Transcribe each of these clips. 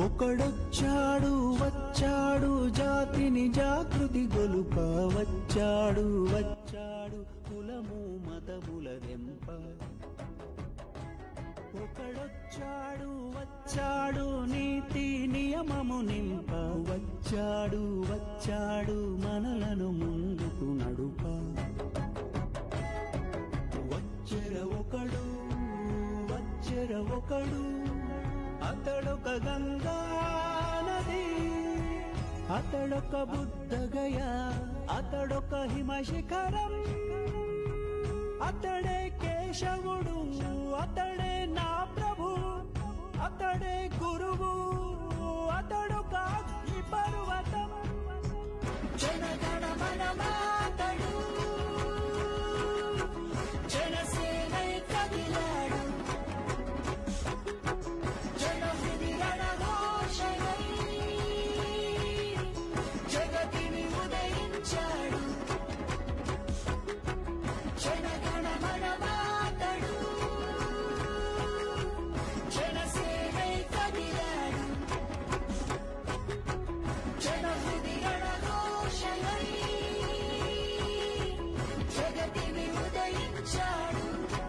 ఒకడొచ్చాడు వచ్చాడు జాతిని జాగృతి గొలుప వచ్చాడు వచ్చాడు కులము మతముల దెంప ఒకడొచ్చాడు వచ్చాడు నీతి నియమము నింప వచ్చాడు వచ్చాడు మనలను ముందుకు నడుప వచ్చెర ఒకడు వచ్చెర ఒకడు అతడొక గంగా నది అతడొక బుద్ధగయ అతడొక హిమశిఖరం అతడే కేశవుడు అతడే నా ప్రభు అతడే గురువు అతడొక అగ్ని పర్వతం జనగణ మనమాతడు జనసేనై కదిలాడు జనహృది రణఘోషణై జగతిని ఉదయించాడు జనగణ మనమాతడు జనసేనై కదిలాడు జనహృది రణఘోషణై జగతిని ఉదయించాడు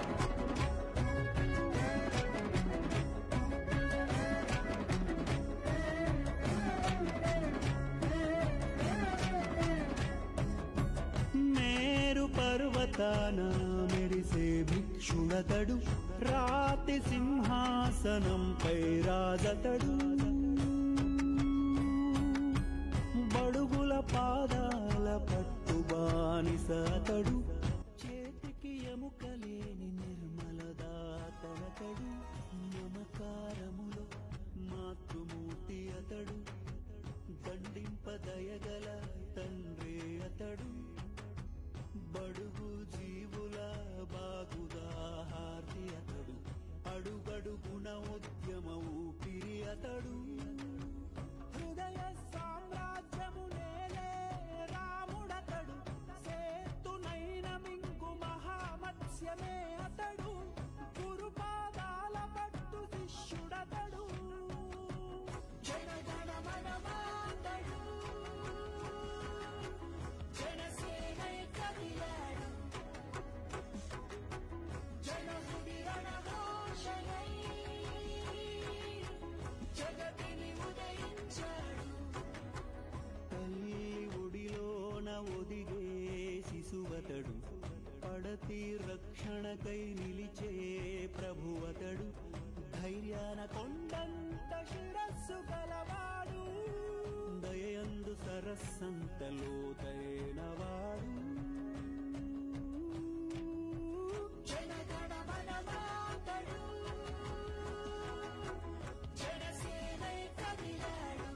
మేరు పర్వతాన మెరిసే భిక్షుడతడు రాతి సింహాసనంపై రాజతడు బడుగుల పాదాల పట్టు బానిసతడు చేతికి ఎముకలేని నిర్మల దాతడతడు మమకారములో మాతృమూర్తి అతడు దండింపదయగల తండ్రి అతడు బడుగు జీవుల బాగుదాహార్తి అతడు అడుగడుగుణ ఉద్యమ ఊపిరి అతడు హృదయ సామ్రాజ్యము నేలే రాముడతడు సేతునైన మింగు మహామత్స్యమే అతడు గురుపాదాల పట్టు శిష్యుడతడు జనగణ మనమాతడు జనసేనై కదిలాడు జనహృది రణఘోషణై జగతిని ఉదయించాడు తల్లి ఒడిలోన ఒదిగే శిశువతడు పడతి రక్షణకై నిలిచే ప్రభువతడు ధైర్యాన కొండంత శిరస్సు గలవాడు దయందు సరస్సంత లోతైనవాడు జనగణ మనమాతడు జనసేనై కదిలాడు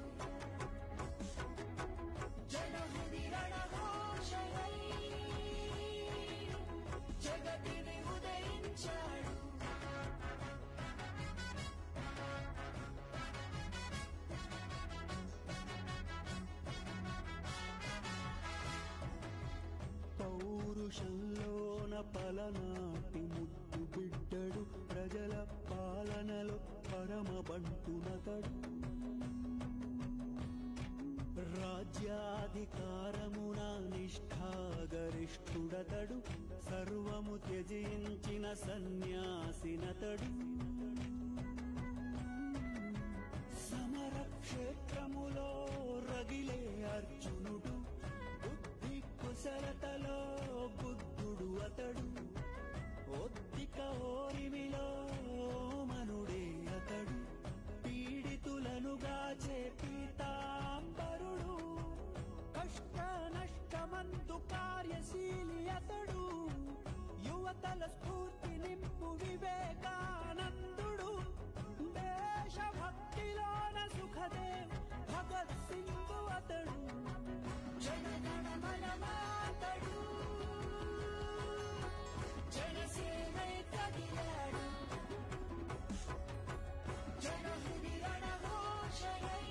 జనహృది రణఘోషణై జగతిని ఉదయించాడు పౌరుషంలోన పలనాటి ముద్దు బిడ్డడు ప్రజల పాలనలో పరమ బంటునతడు రాజ్యాధికారమున నిష్ఠాగరిష్ఠుడతడు సర్వము త్యజించిన సన్యాసినతడు సమరక్షేత్రములో రగిలే అర్జునుడు బుద్ధి కుశలతలో బుద్ధుడు అతడు ఒద్దిక ఓరిమిలో మనుడే అతడు పీడితులను గాచే పీతాంబరుడు కష్ట నష్టమందు కార్యశీలి అతడు యువతల స్ఫూర్తి నింపు వివేకానందుడు దేశభక్తిలోన సుఖదేవ్ భగత్ సింగ్ అతడు జనగణ మనమాతడు జనసేనై కదిలాడు జనహృది రణఘోషణై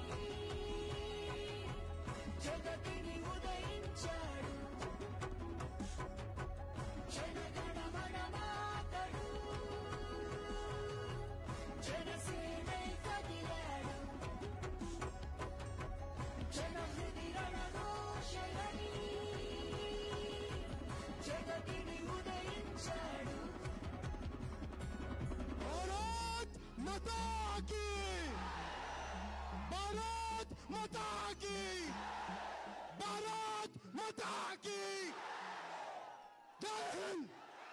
జగతిని ఉదయించాడు జనగణ మనమాతడు జనసేనై కదిలాడు माता की भारत माता की भारत माता की जय हिंद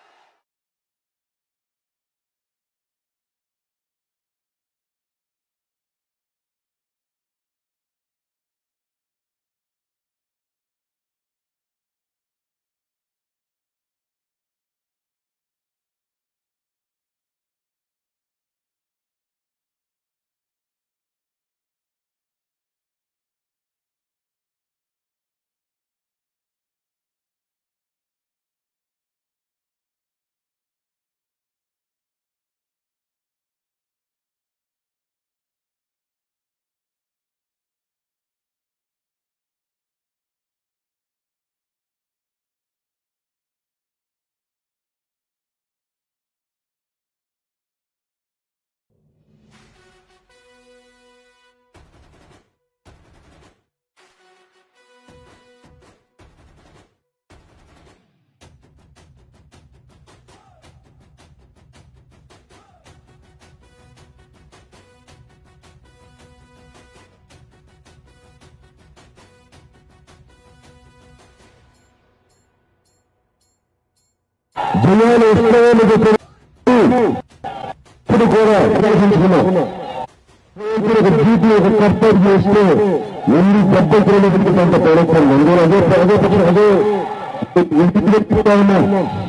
జయాలు ఇస్తామని చెప్పి ఇప్పుడు కూడా ప్రదర్శించుకున్నాం ఒక జీపీ ఒక కర్తవ్యం చేస్తే ఎన్ని పద్ధతులు కొంత ప్రయత్నం అందులో అదే అదే పక్షం అదే ఇంటికి చెప్తా ఉన్నాం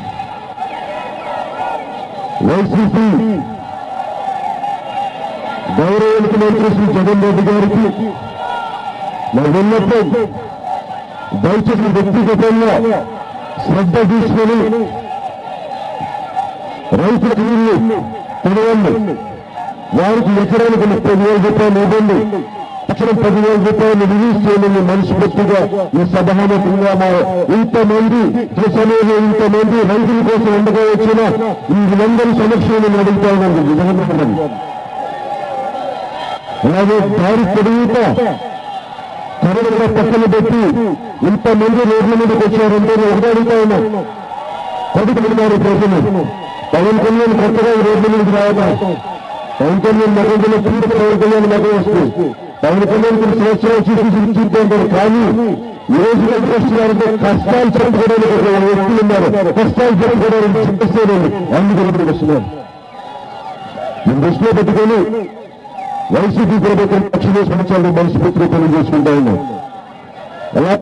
వైసీపీ గౌరవ ముఖ్యమంత్రి శ్రీ జగన్ రెడ్డి గారికి నా విన్నపం దయచేసి వ్యక్తిగతంగా శ్రద్ధ తీసుకొని రైతుల నీళ్లు తినవండి వారికి ఎకరానికి ముప్పై వేల రూపాయలు ఇవ్వండి తక్షణం పదివేల రూపాయలు రిలీజ్ చేయండి మనస్ఫూర్తిగా ఈ సభాముఖంగా మా ఇంతమంది సమయంలో ఇంతమంది రైతుల కోసం ఉండగా వచ్చిన ఈ వీళ్ళందరి సమక్షంలో నేను అడుగుతా ఉన్నాను జగన్మోహన్ రెడ్డి. అలాగే దారి పొడుగుతా కరోనా పక్కన పెట్టి ఇంతమంది రోడ్ల మీదకి వచ్చారంటే నేను ఒకటి అడుగుతా ఉన్నా పదుకున్నారు ప్రజలు పవన్ కళ్యాణ్ కొత్తగా ఈ రోడ్ల మీదకి రావడం పవన్ కళ్యాణ్ మగంలో పూర్తి పవన్ కళ్యాణ్ మగం వస్తుంది పవన్ కళ్యాణ్ కొన్ని సంవత్సరాలు చూసి చూస్తుంటారు కానీ ఈ రోజు వస్తున్నారంటే కష్టాలు చెప్పుకోవడానికి ఒక వ్యక్తులు ఉన్నారు కష్టాలు చెప్పుకోవడానికి చెప్పేసేదండి అందుకు ఇక్కడికి వస్తున్నారు నేను దృష్టిలో పెట్టుకొని వైసీపీ ప్రభుత్వం లక్షల సంవత్సరాలు మనస్ఫూర్తిగా తెలియజేసుకుంటా ఉన్నాం ఎలా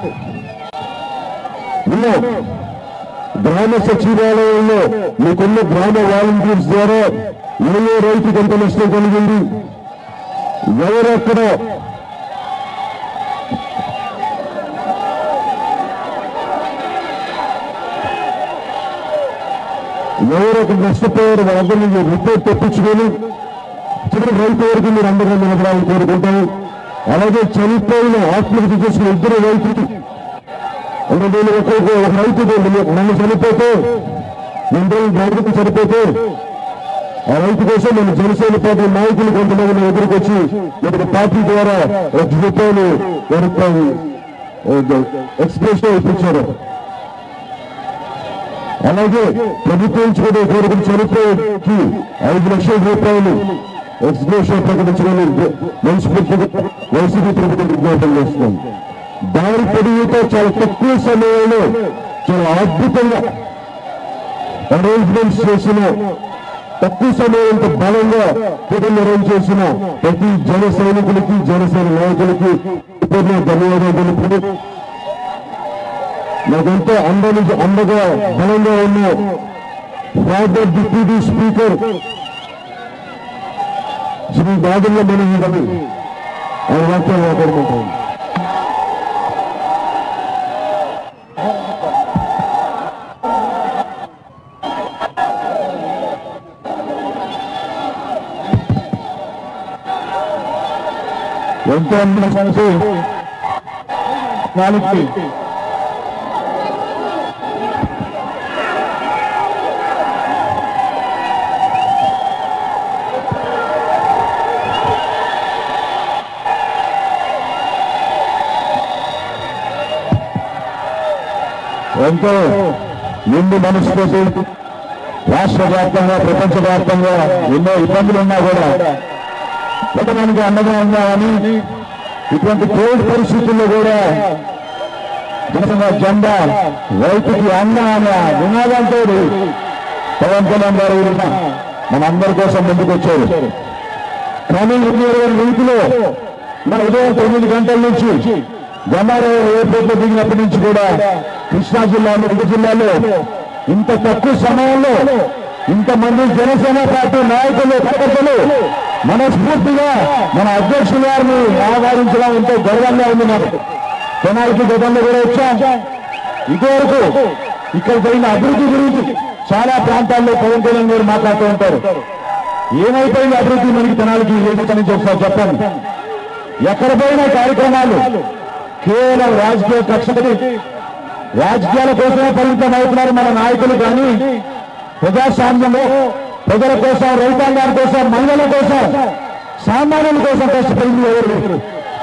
ఉన్నాం గ్రామ సచివాలయంలో మీకున్న గ్రామ వాలంటీర్స్ ద్వారా ఏ ఏ రైతుకి ఎంత నష్టం కలిగింది ఎవరక్కడ ఎవరొక నష్టపోయారు వాళ్ళందరినీ మీరు రిపోర్ట్ తెప్పించుకొని చివరి రైతు వరకు మీరు అందరూ నిలబడాలని కోరుకుంటాను అలాగే చనిపోయిన ఆత్మహత్య చేసిన ఇద్దరు రైతులు అంటే నేను ఒక్కొక్క ఒక రైతు నన్ను చనిపోతే రెండు రైతుకు చనిపోతే ఆ రైతు కోసం నేను జనసేన పార్టీ నాయకులు కొంతమంది నా ఎదురుకు వచ్చి ఒక పార్టీ ద్వారా ఒక రూపాయలు ఎక్స్ప్రెస్ ఇప్పించారు అలాగే ప్రభుత్వం నుంచి కూడా కోరుకుని చనిపోయేకి ఐదు లక్షల రూపాయలు ఎక్స్ప్రెషన్ ప్రకటించమని మనస్ఫూర్తిగా వైసీపీ ప్రభుత్వం విజ్ఞాపన చేస్తున్నాం దారి పొడిగితో చాలా తక్కువ సమయంలో చాలా అద్భుతంగా అరేంజ్మెంట్స్ చేసిన తక్కువ సమయంతో బలంగా కుటుంబం చేసిన ప్రతి జన సైనికులకి జనసేన నాయకులకి ఇప్పుడు ధన్యవాదాలు తెలుపుతూ నాకెంతో అండని అండగా బలంగా ఉన్న father deputy speaker Shri Dadula Manohar గారు ఆయన వాక్యాలు మాట్లాడుకుంటాను ఎంతో మనసు నాలుగు ఎంతో నిండు మనసుతో రాష్ట్ర వ్యాప్తంగా ప్రపంచ వ్యాప్తంగా ఎన్నో ఇబ్బందులు ఉన్నా కూడా పట్టణానికి అండగా ఉందామని ఇటువంటి కోవిడ్ పరిస్థితుల్లో కూడా జనసేన జెండా రైతుకి అండ అనే నినాదంతో పవన్ కళ్యాణ్ గారు ఈరోజు మనందరి కోసం ముందుకు వచ్చారు కానీ ఇరవై రీతిలో మన ఉదయం తొమ్మిది గంటల నుంచి గంగారావు ఎయిర్పోర్ట్ లో దిగినప్పటి నుంచి కూడా కృష్ణా జిల్లా మురుగు జిల్లాలో ఇంత తక్కువ సమయంలో ఇంతమంది జనసేన పార్టీ నాయకులు కార్యకర్తలు మనస్ఫూర్తిగా మన అధ్యక్షులు గారిని ఆహ్వానించడం ఎంతో గర్వంగా ఉంది నాకు జనాలకి గతంలో కూడా వచ్చాం ఇదివరకు ఇక్కడ జరిగిన అభివృద్ధి గురించి చాలా ప్రాంతాల్లో పవన్ కళ్యాణ్ గారు మాట్లాడుతూ ఉంటారు ఏమైపోయింది అభివృద్ధి మనకి తెనాలికి ఏమిటి నుంచి ఒకసారి చెప్పండి ఎక్కడ పోయిన కార్యక్రమాలు కేవలం రాజకీయ కక్షపడి రాజకీయాల కోసమే పరిమితం అవుతున్నారు మన నాయకులు కానీ ప్రజాస్వామ్యంలో ప్రజల కోసం రైతాంగాల కోసం మహిళల కోసం సామాన్యుల కోసం కష్టపడింది ఎవరు లేరు.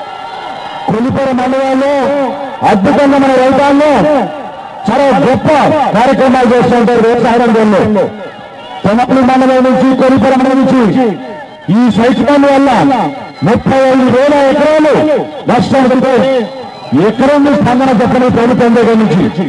కొలిపర మండలంలో అద్భుతంగా మన రైతాంగం చాలా గొప్ప కార్యక్రమాలు చేస్తుంటారు వ్యవసాయ రంగంలో తెనపల్లి మండలం నుంచి కొలిపర మండలం నుంచి ఈ సైక్లోన్ వల్ల ముప్పై ఐదు వేల ఎకరాలు నష్టపోతే ఎకరం స్పందన చెప్పని ప్రభుత్వం దగ్గర నుంచి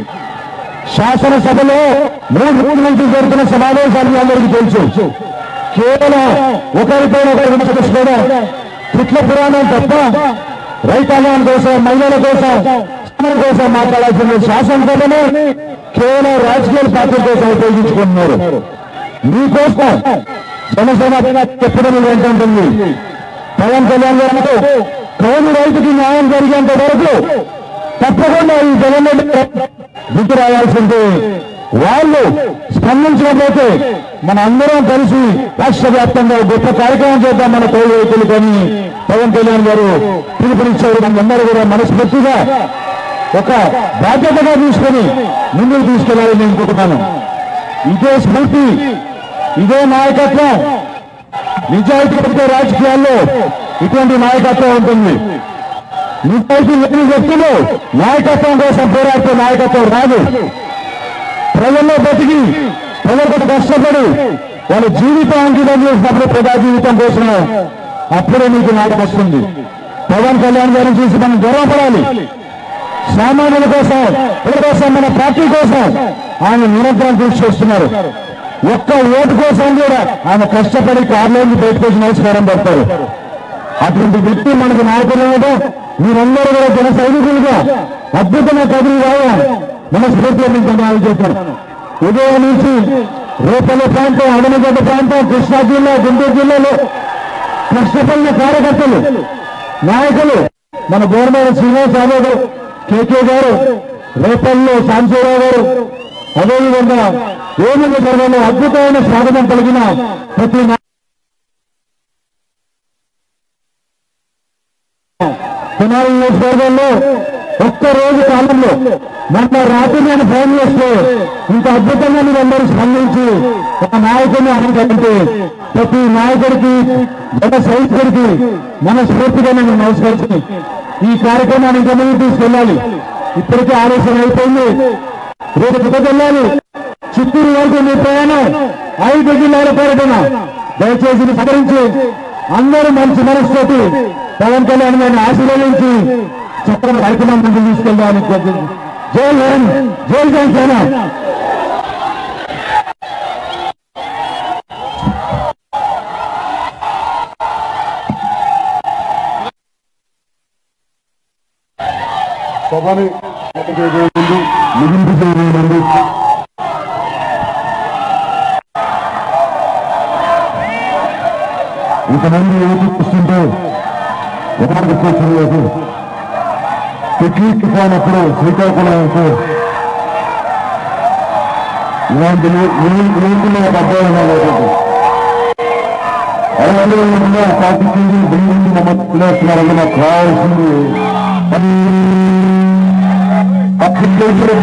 శాసనసభలో మూడు మూడు నుంచి జరుగుతున్న సమావేశాలు మీ అందరికీ తెలుసు కేవలం ఒకరిపైన ఒకరి విమర్శించుకోవడం తిట్ల పురాణం తప్ప రైతాంగం కోసం మహిళల కోసం సమరం కోసం మాట్లాడాల్సిన శాసనసభను కేవలం రాజకీయ పార్టీల కోసం ఉపయోగించుకుంటున్నారు మీకోసం జనసేన చెప్పడం ఏంటంటుంది పవన్ కళ్యాణ్ గారు కౌలు రైతుకి న్యాయం జరిగేంత వరకు తప్పకుండా ఈ జగన్ దిక్కు రావాల్సిందే వాళ్ళు స్పందించకపోతే మన అందరం కలిసి రాష్ట్ర వ్యాప్తంగా ఒక గొప్ప కార్యక్రమం చేద్దాం మన కౌలు రైతులు కానీ పవన్ కళ్యాణ్ గారు పిలుపునిచ్చారు మనందరూ కూడా మనస్ఫూర్తిగా ఒక బాధ్యతగా తీసుకొని ముందుకు తీసుకెళ్లాలని నేను అనుకుంటున్నాను ఇదే స్ఫూర్తి ఇదే నాయకత్వం నిజాయితీ రాజకీయాల్లో ఇటువంటి నాయకత్వం ఉంటుంది నిజాయితీ లేని వ్యక్తులు నాయకత్వం కోసం పోరాడితే నాయకత్వం రాదు ప్రజల్లో బతికి ప్రజలకు కష్టపడి వాళ్ళ జీవితం అంకితం చేసినప్పుడు ప్రజా జీవితం కోసం అప్పుడే మీకు నాటకం వస్తుంది పవన్ కళ్యాణ్ గారిని చూసి మనం గర్వపడాలి సామాన్యుల కోసం ప్రజల కోసం మన పార్టీ కోసం ఆయన నిరంతరం కృషి చేస్తున్నారు ఒక్క ఓటు కోసం కూడా ఆయన కష్టపడి కార్లోంచి బయటకు వచ్చి నమస్కారం పెడతారు అటువంటి వ్యక్తి మనకు నాయకులు ఇవ్వడం మీరందరూ కూడా జన సైనికులుగా అద్భుతమైన కదిలి రావడం మనస్ఫూర్తిగా మీకు ధన్యవాదాలు చెప్పారు ఉదయం నుంచి రేపల్లి ప్రాంతం అడనిగడ్డ ప్రాంతం కృష్ణా జిల్లా గుంటూరు జిల్లాలో కష్టపడిన కార్యకర్తలు నాయకులు మన గవర్నర్ శ్రీనివాస్ యాదవ్ గారు కేకే గారు రేపల్లో సాంశీరావు గారు అదేవిధంగా ఏనుగు సర్వలో అద్భుతమైన స్వాగతం కలిగిన ప్రతి నా- తెనాలి నియోజకవర్గంలో ఒక్క రోజు కాలంలో మొన్న రాత్రి నేను ఫోన్ చేస్తే ఇంత అద్భుతంగా మీరందరూ స్పందించి ఒక నాయకుడిని అనుకుంటే ప్రతి నాయకుడికి జన సైనికుడికి మనస్ఫూర్తిగా నేను నమస్కరించి ఈ కార్యక్రమాన్ని ఇంకా ముందుకు తీసుకెళ్ళాలి ఇప్పటికే ఆలోచన అయిపోయింది రేపు దిగ వెళ్ళాలి చిత్తూరు వరకు మీ ప్రయాణం ఐదు జిల్లాల పర్యటన దయచేసి ఇది సహకరించి అందరూ మంచి మనసుతోటి పవన్ కళ్యాణ్ గారిని ఆశీర్వదించి చక్రం కార్యక్రమం ముందుకు తీసుకెళ్దామని కోరుకుంటున్నాను. జై హింద్ జై జనసేన సభని ముందు ముగింపు చేయబోయింది ఇంతమంది యువత చూస్తుంటే ఒకరికి కూర్చోలేదు పిక్నిక్ పోయినప్పుడు శ్రీకాకుళం అయితే ఇలాంటి ఇలాంటిలో ఒక అబ్బాయి ఉన్నాడు అలాగే విధంగా పార్టీకి బిల్డింగ్ నమ్మకం నాకు కావాల్సింది అప్లికేషన్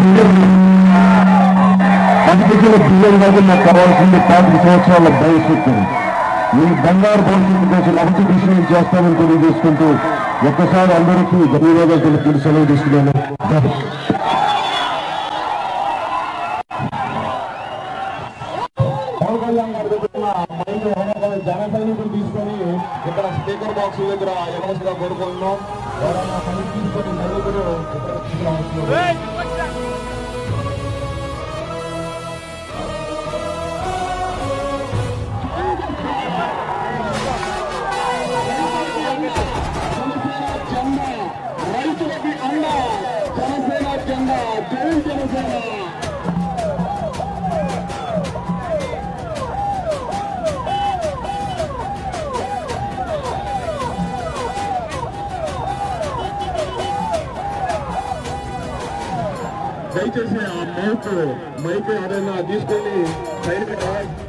అప్లికేషన్ బిల్లు కాదు నాకు కావాల్సింది పాతిక సంవత్సరాల భవిష్యత్తు ఈ బంగారు భవిష్యత్తు కోసం అభివృద్ధి కృషి నేను చేస్తానని తెలియజేసుకుంటూ ఒక్కసారి అందరికీ ధన్యవాదాలు తెలుపుకుంటూ సెలవు తీసుకున్నాను జై హింద్. జన సైనికులు తీసుకొని ఇక్కడ స్పీకర్ బాక్స్ దగ్గర ఎవరిగా కోరుకుంటున్నాం ఎవరైనా పని తీసుకొని సైనికులు ఇక్కడ తీసుకురావచ్చు జెండా రైతులకి అండ జనసేన జెండా జై జనసేన దయచేసి ఆ మైక్ మైక్ ఏదైనా తీసుకొని సైడ్